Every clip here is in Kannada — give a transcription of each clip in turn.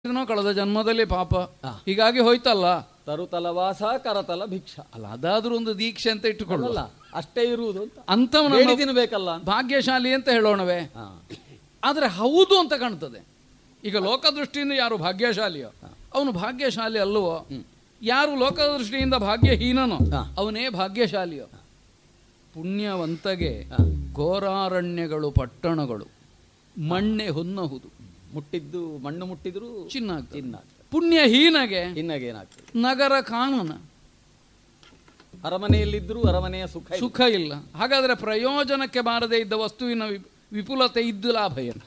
ಏನೋ ಕಳೆದ ಜನ್ಮದಲ್ಲಿ ಪಾಪ ಹಾ. ಹೀಗಾಗಿ ಹೋಯ್ತಲ್ಲ ತರುತಲ ವಾಸ ಕರತಲ ಭಿಕ್ಷ ಅಲ್ಲ ಅದಾದ್ರೂ ಒಂದು ದೀಕ್ಷೆ ಅಂತ ಇಟ್ಟುಕೊಳ್ಳಲ್ಲ ಅಲ್ಲ ಅಷ್ಟೇ ಇರುವುದು ಅಂತ ಅಂತವನ ಬೇಡಿ ತಿನ್ಬೇಕಲ್ಲ ಅಂತ ಭಾಗ್ಯಶಾಲಿ ಅಂತ ಹೇಳೋಣವೇ ಹಾ. ಆದರೆ ಹೌದು ಅಂತ ಕಾಣ್ತದೆ ಈಗ ಲೋಕದೃಷ್ಟಿಯಿಂದ ಯಾರು ಭಾಗ್ಯಶಾಲಿಯೋ ಅವನು ಭಾಗ್ಯಶಾಲಿ ಅಲ್ಲವೋ ಯಾರು ಲೋಕದೃಷ್ಟಿಯಿಂದ ಭಾಗ್ಯಹೀನನೋ ಹಾ. ಅವನೇ ಭಾಗ್ಯಶಾಲಿಯೋ ಪುಣ್ಯವಂತಗೆ ಹಾ. ಘೋರಾರಣ್ಯಗಳು ಪಟ್ಟಣಗಳು ಮಣ್ಣೆ ಹೊನ್ನಹುದು ಮುಟ್ಟಿದ್ದು ಮಣ್ಣು ಮುಟ್ಟಿದ್ರು ಚಿನ್ನ ಆಗ್ತದೆ. ಚಿನ್ನ ಆಗ್ತದೆ. ಪುಣ್ಯಹೀನಗೆ ಇನ್ನಾಗೇನಾಗ್ತದೆ ನಗರ ಕಾನನ ಅರಮನೆಯಲ್ಲಿದ್ದರೂ ಅರಮನೆಯ ಸುಖ ಇಲ್ಲ. ಸುಖ ಇಲ್ಲ ಹಾಗಾದ್ರೆ ಪ್ರಯೋಜನಕ್ಕೆ ಬಾರದೇ ಇದ್ದ ವಸ್ತುವಿನ ವಿ- ವಿಪುಲತೆ ಇದ್ದು ಲಾಭ ಏನು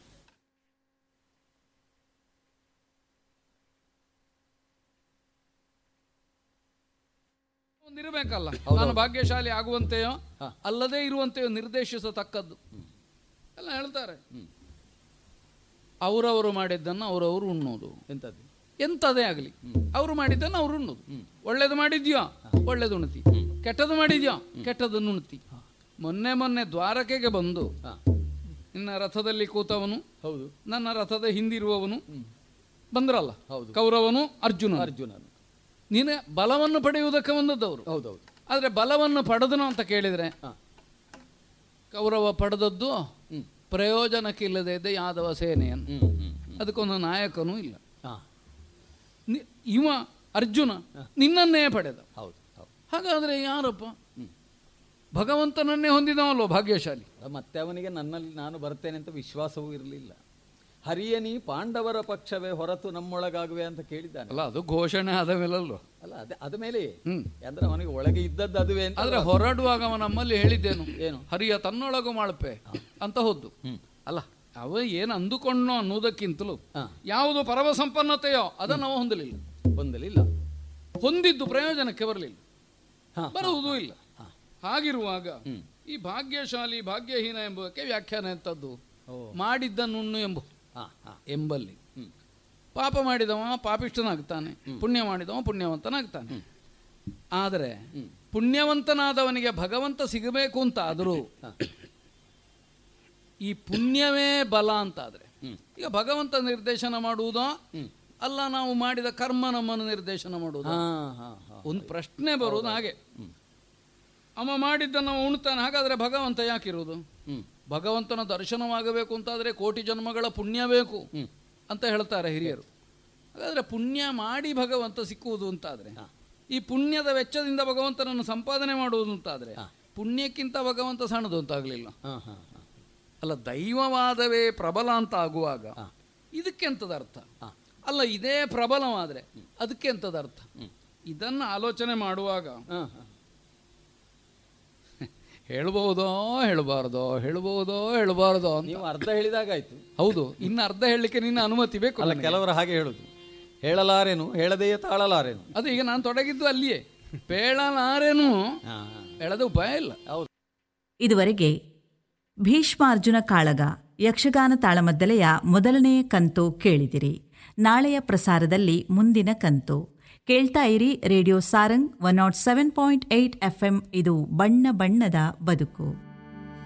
ಒಂದಿರಬೇಕಲ್ಲ ನಾನು ಭಾಗ್ಯಶಾಲಿ ಆಗುವಂತೆಯೋ ಹಾ. ಅಲ್ಲದೇ ಇರುವಂತೆಯೋ ನಿರ್ದೇಶಿಸತಕ್ಕದ್ದು ಎಲ್ಲ ಹೇಳ್ತಾರೆ ಅವರವರು ಮಾಡಿದ್ದನ್ನು ಅವರವರು ಉಣ್ಣೋದು ಎಂತದ್ದು ಎಂಥದೇ ಆಗಲಿ ಅವರು ಮಾಡಿದ್ದನ್ನು ಅವರು ಉಣ್ಣೋದು ಒಳ್ಳೇದು ಮಾಡಿದ್ಯೋ ಒಳ್ಳೇದು ಉಣ್ತಿ ಕೆಟ್ಟದ್ದು ಮಾಡಿದ್ಯೋ ಕೆಟ್ಟದನ್ನು ಉಣ್ತಿ ಮೊನ್ನೆ ಮೊನ್ನೆ ದ್ವಾರಕೆಗೆ ಬಂದು ಹಾ. ನಿನ್ನ ರಥದಲ್ಲಿ ಕೂತವನು ಹೌದು ನನ್ನ ರಥದ ಹಿಂದಿರುವವನು ಬಂದ್ರಲ್ಲ ಹೌದು. ಕೌರವನು ಅರ್ಜುನ ಅರ್ಜುನನು ನೀನು ಬಲವನ್ನು ಪಡೆಯುವುದಕ್ಕೆ ಬಂದದ್ದವರು ಹೌದೌದು ಆದರೆ ಬಲವನ್ನು ಪಡೆದನು ಅಂತ ಕೇಳಿದರೆ ಹಾ. ಕೌರವ ಪಡೆದದ್ದು ಹ್ಮ್. ಪ್ರಯೋಜನಕ್ಕಿಲ್ಲದೆ ಇದ್ದ ಯಾದವ ಸೇನೆಯನ್ನು ಹ್ಮ್ ಹ್ಮ್ ಹ್ಮ್. ಅದಕ್ಕೊಂದು ನಾಯಕನೂ ಇಲ್ಲ ಹಾ. ನಿ- ಇವ ಅರ್ಜುನ ನಿನ್ನನ್ನೇ ಪಡೆದ ಹೌದು ಹೌದು ಹಾಗಾದ್ರೆ ಯಾರಪ್ಪ ಭಗವಂತನನ್ನೇ ಹೊಂದಿದವಲ್ವ ಭಾಗ್ಯಶಾಲಿ ಅಲ್ಲ, ಮತ್ತೆ ಅವನಿಗೆ ನನ್ನಲ್ಲಿ ನಾನು ಬರ್ತೇನೆ ಅಂತ ವಿಶ್ವಾಸವೂ ಇರಲಿಲ್ಲ ಹರಿಯನಿ ಪಾಂಡವರ ಪಕ್ಷವೇ ಹೊರತು ನಮ್ಮೊಳಗಾಗುವೆ ಅಂತ ಕೇಳಿದ್ದಾನೆ ಅಲ್ಲ ಅದು ಘೋಷಣೆ ಆದ ಮೇಲಲ್ವ ಅಲ್ಲ ಅದೇ ಅದ ಮೇಲೆ ಹ್ಮ್ ಅಂದ್ರೆ ಅವನಿಗೆ ಒಳಗೆ ಇದ್ದದ್ದು ಅದುವೇ ಅಂತ ಆದ್ರೆ ಹೊರಡುವಾಗ ಅವ ನಮ್ಮಲ್ಲಿ ಹೇಳಿದ್ದೇನು ಏನು? ಹರಿಯ ತನ್ನೊಳಗು ಮಾಡಪೆ ಅಂತ ಹೋದ್ದು ಹ್ಮ್. ಅಲ್ಲ ಅವ ಏನು ಅಂದುಕೊಂಡ್ನೋ ಅನ್ನೋದಕ್ಕಿಂತಲೂ ಹಾ. ಯಾವುದು ಪರಮ ಸಂಪನ್ನತೆಯೋ ಅದನ್ನು ಅವ ಹೊಂದಲಿಲ್ಲ ಹೊಂದಲಿಲ್ಲ ಹೊಂದಿದ್ದು ಪ್ರಯೋಜನಕ್ಕೆ ಬರಲಿಲ್ಲ ಹಾ. ಬರುವುದೂ ಇಲ್ಲ ಹಾ. ಹಾಗಿರುವಾಗ ಹ್ಮ್. ಈ ಭಾಗ್ಯಶಾಲಿ ಭಾಗ್ಯಹೀನ ಎಂಬುದಕ್ಕೆ ವ್ಯಾಖ್ಯಾನ ಎಂತದ್ದು ಓ ಮಾಡಿದ್ದನ್ನುಣ್ಣು ಎಂಬು ಹಾ ಹಾ ಎಂಬಲ್ಲಿ ಹ್ಮ್. ಪಾಪ ಮಾಡಿದವ ಪಾಪಿಷ್ಠನಾಗ್ತಾನೆ ಪುಣ್ಯ ಮಾಡಿದವ ಪುಣ್ಯವಂತನಾಗ್ತಾನೆ ಆದರೆ ಪುಣ್ಯವಂತನಾದವನಿಗೆ ಭಗವಂತ ಸಿಗಬೇಕು ಅಂತ ಆದರೂ ಹಾ. ಈ ಪುಣ್ಯವೇ ಬಲ ಅಂತಾದ್ರೆ ಹ್ಮ್. ಈಗ ಭಗವಂತ ನಿರ್ದೇಶನ ಮಾಡುವುದೋ ಹ್ಮ್. ಅಲ್ಲ ನಾವು ಮಾಡಿದ ಕರ್ಮ ನಮ್ಮನ್ನು ನಿರ್ದೇಶನ ಮಾಡುವುದು ಹಾ ಹಾ ಹಾ ಒಂದು ಪ್ರಶ್ನೆ ಬರುವುದು ಹಾಗೆ ಅವ ಮಾಡಿದ್ದನ್ನು ಅವ ಉಣ್ತಾನೆ ಹಾಗಾದ್ರೆ ಭಗವಂತ ಯಾಕಿರುವುದು ಹ್ಮ್ ಭಗವಂತನ ದರ್ಶನವಾಗಬೇಕು ಅಂತಾದ್ರೆ ಕೋಟಿ ಜನ್ಮಗಳ ಪುಣ್ಯ ಬೇಕು ಹ್ಮ್. ಅಂತ ಹೇಳ್ತಾರೆ ಹಿರಿಯರು ಹಾಗಾದ್ರೆ ಪುಣ್ಯ ಮಾಡಿ ಭಗವಂತ ಸಿಕ್ಕುವುದು ಅಂತಾದ್ರೆ ಈ ಪುಣ್ಯದ ವೆಚ್ಚದಿಂದ ಭಗವಂತನನ್ನು ಸಂಪಾದನೆ ಮಾಡುವುದು ಅಂತಾದ್ರೆ ಪುಣ್ಯಕ್ಕಿಂತ ಭಗವಂತ ಸಣ್ಣದು ಅಂತಾಗಲಿಲ್ಲ ಹಾ ಹಾ ಹಾ ಅಲ್ಲ ದೈವವಾದವೇ ಪ್ರಬಲ ಅಂತ ಆಗುವಾಗ ಇದಕ್ಕೆಂತದ ಅರ್ಥ ಅಲ್ಲ ಇದೇ ಪ್ರಬಲವಾದ್ರೆ ಅದಕ್ಕೆ ಎಂತದ ಅರ್ಥ ಇದನ್ನು ಆಲೋಚನೆ ಮಾಡುವಾಗ ಹಾ ಹಾ ಹೇಳ್ಬಹುದೋ ಹೇಳಬಾರ್ದೋ ಹೇಳ್ಬಹುದೋ ಹೇಳಬಾರ್ದೋ ಅಂತ ನೀವು ಅರ್ಧ ಹೇಳಿದಾಗಾಯ್ತು ಹೌದು ಇನ್ನು ಅರ್ಧ ಹೇಳಲಿಕ್ಕೆ ನಿನ್ನ ಅನುಮತಿ ಬೇಕು ಅಲ್ಲ ನನಗೆ. ಕೆಲವರು ಹಾಗೆ ಹೇಳುದು ಹೇಳಲಾರೇನು ಹೇಳದೆಯೇ ತಾಳಲಾರೇನು ಅದು ಈಗ ನಾನು ತೊಡಗಿದ್ದು ಅಲ್ಲಿಯೇ ಪೇಳಲಾರೇನು ಹಾ ಹೇಳದ ಉಪಾಯ ಇಲ್ಲ ಹೌದು ಇದುವರೆಗೆ ಭೀಷ್ಮಾರ್ಜುನ ಕಾಳಗ ಯಕ್ಷಗಾನ ತಾಳಮದ್ದಲೆಯ ಮೊದಲನೆಯ ಕಂತು ಕೇಳಿದಿರಿ ನಾಳೆಯ ಪ್ರಸಾರದಲ್ಲಿ ಮುಂದಿನ ಕಂತು ಕೇಳ್ತಾ ಇರಿ radio Sarang one nought seven point eight FM ಇದು ಬಣ್ಣ ಬಣ್ಣದ ಬದುಕು